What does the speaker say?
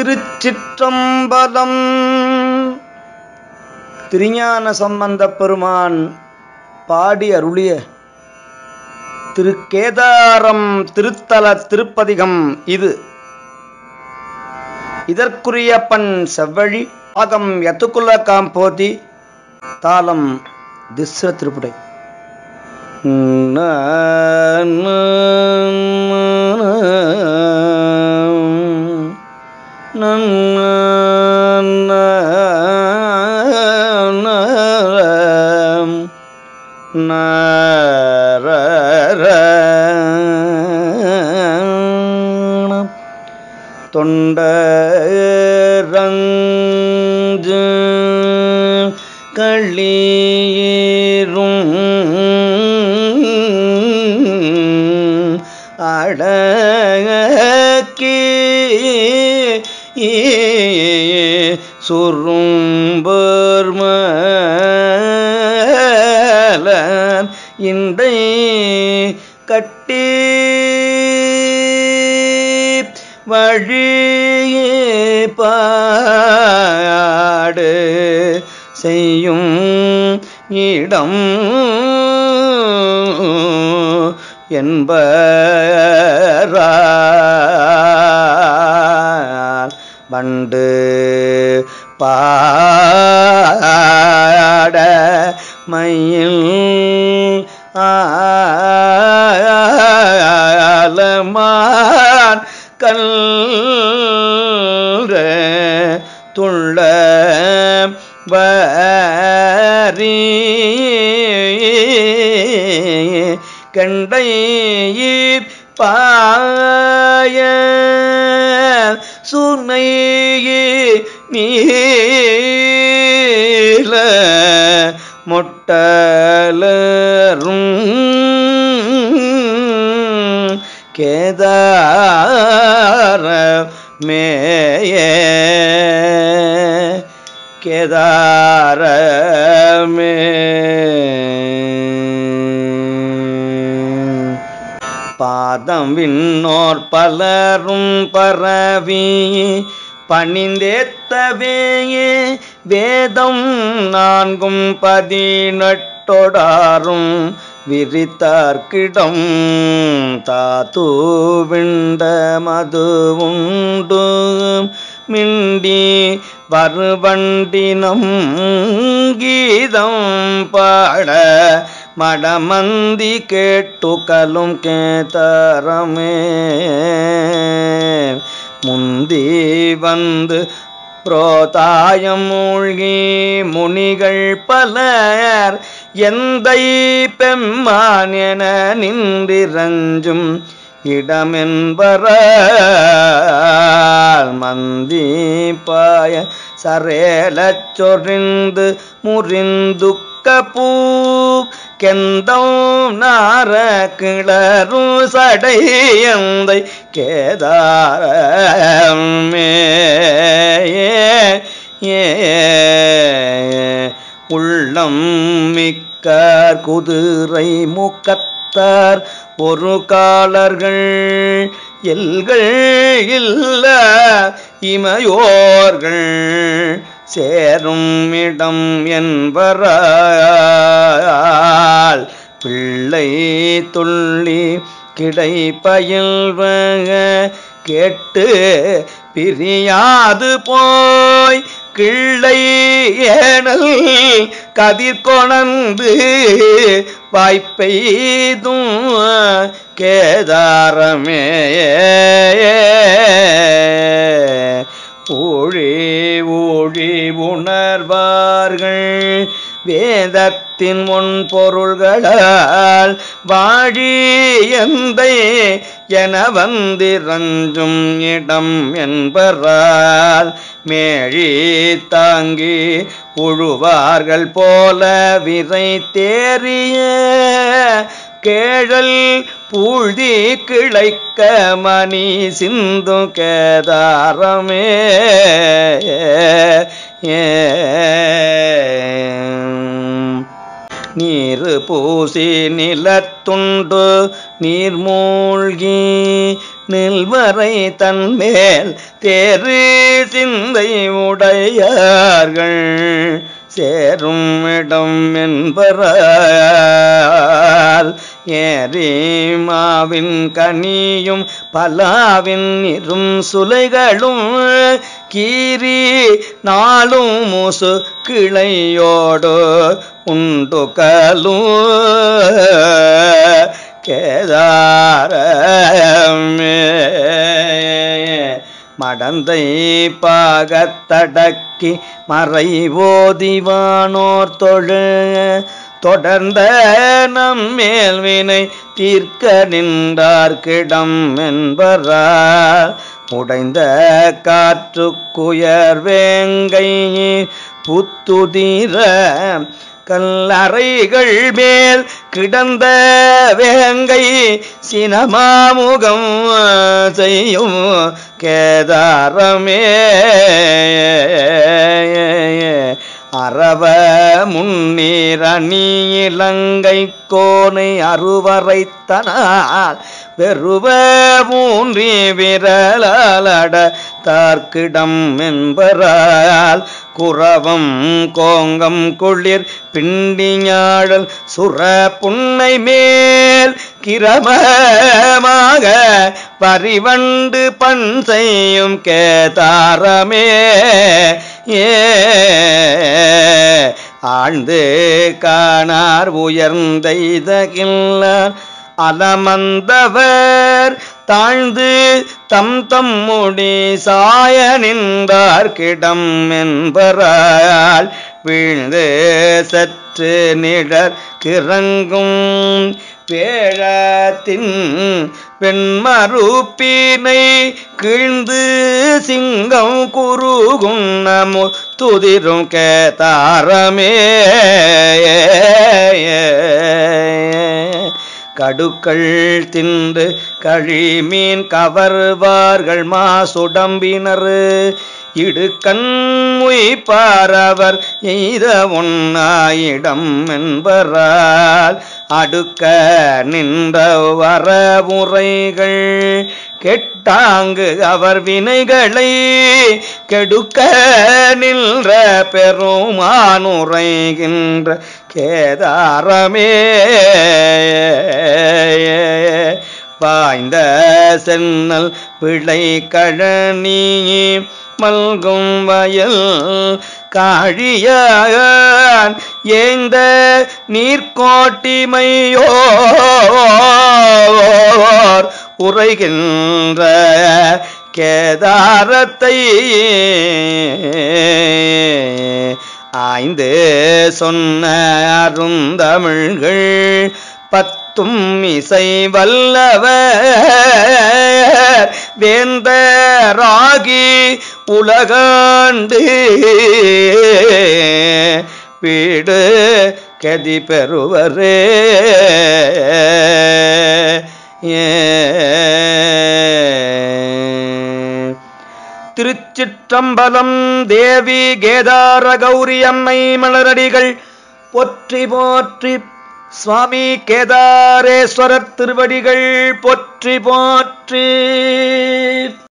திருச்சிற்றம்பலம் திருஞான சம்பந்தப் பெருமான் பாடி அருளிய திருக்கேதாரம் திருத்தல திருப்பதிகம் இது இதற்குரிய பண் செவ்வழி பாகம் யத்துக்குல காம்போதி தாளம் திஸ்ர திருப்புடை தொண்டரஞ்சு களீரும் அடக்கி சுரும்பர்மல இண்டை கட்டி வழியே பாடு செய்யும் இடம் என்பார் வண்டு பாட மயில் ஆலமான் கல்ற துள்ள வரி கண்டை பாய சுனை நீல மொட்டலரும் கேதார மேய கேதார மே பாதம் விண்ணோர் பலரும் பரவி பணிந்தேத்தவேயே வேதம் நான்கும் பதினெட்டொடாரும் விரித்தார்க்கிடம் தாத்து விண்ட மது உண்டு மிண்டி வருவண்டினம் கீதம் பாட மடமந்தி கேட்டுக்கலும் கேத்தரமே முந்தி வந்து புரோதாயம் மூழ்கி முனிகள் பலர் எந்தை பெம்மான் என நின்றிரஞ்சும் இடமென்பரால் மந்தி பாய சரேலச் சொரிந்து முறிந்துக்க பூ கெந்தம் நார கிளரும் சடையந்தை கேதாரமே ஏ உள்ளம் மிக்கார் குதிரை முக்கத்தார் ஒரு காலர்கள் எல்கள் இல்ல இமையோர்கள் சேரும் இடம் என்பரால் பிள்ளை துள்ளி கிடை பயில்வ கேட்டு பிரியாது போய் கிள்ளை ஏனல் கதிர் கொணந்து வாய்ப்பெய்தும் கேதாரமே ஊழி ஊழி உணர்வார்கள் வேதத்தின் முன் பொருள்களால் வாழி எந்தை என வந்திரஞ்சும் இடம் என்பரால் மேழி தாங்கி உழுவார்கள் போல விரை தேறிய கேழல் பூழ்தி கிளைக்க மணி சிந்து கேதாரமே ஏ நீரு பூசி நிலத்துண்டு நீர் மூழ்கி நெல்வரை தன்மேல் தேறு சிந்தை உடையார்கள் சேரும் இடம் என்பரால் ஏரி மாவின் கனியும் பலாவின் இரும் சுலைகளும் கீரி நாளும் முசு கிளையோடு உண்டு கலும் கேதாரமே மடந்தை பாகத்தடக்கி மறை ஓதிவானோர் தொழு தொடர்ந்த நம்மேல் வினை தீர்க்க நின்றார்கிடம் என்பரார் உடைந்த காற்றுக்குயர் வேங்கை புத்துதிர கல்லறைகள் மேல் கிடந்த வேங்கை சினமாமுகம் செய்யும் கேதாரமே அறவ முன்னீர் அணி இலங்கை கோனை அருவரைத்தனால் வெறுவ மூன்றி விரலாலட தார்க்கிடம் என்பரால் குறவம் கோங்கம் குளிர் பிண்டிஞாழல் சுர புன்னை மேல் கிரமமாக பரிவண்டு பண் செய்யும் கேதாரமே ஏ ஆழ்ந்து காணார் உயர்ந்த இதகில்லார் அலமந்தவர் தாழ்ந்து தம் தம் முடி சாய நின்றார் கிடம் என்பரால் வீழ்ந்து சற்று நிழற் கிறங்கும் பேழத்தின் வெண்மறுப்பினை கீழ்ந்து சிங்கம் குறுகும் நமு துதிரும் கேதாரமே கடுக்கள் தின்று கழிமீன் கவர்வார்கள் மாசுடம்பினர் இடுக்கண் முய்பாரவர் எய்த உன்னாயிடம் என்பரால் அடுக்க நின்ற வரமுறைகள் கெட்டாங்கு அவர் வினைகளை கெடுக்க நின்ற பெருமானுரைகின்ற கேதாரமே பாய்ந்த சென்னல் பிழை கழனி மல்கும் வயல் காழியான் ஏந்த நீர்கோட்டிமையோர் உரைகின்ற கேதாரத்தை ஆய்ந்து சொன்ன அருந்தமிழ்கள் பத்தும் இசை வல்லவர் வேந்தராகி உலகாண்டு வீடு கதி பெறுவரே திருச்சிற்றம்பலம் தேவி கேதார கௌரி அம்மை மலரடிகள் போற்றி போற்றி சுவாமி கேதாரேஸ்வரர் திருவடிகள் போற்றி போற்றி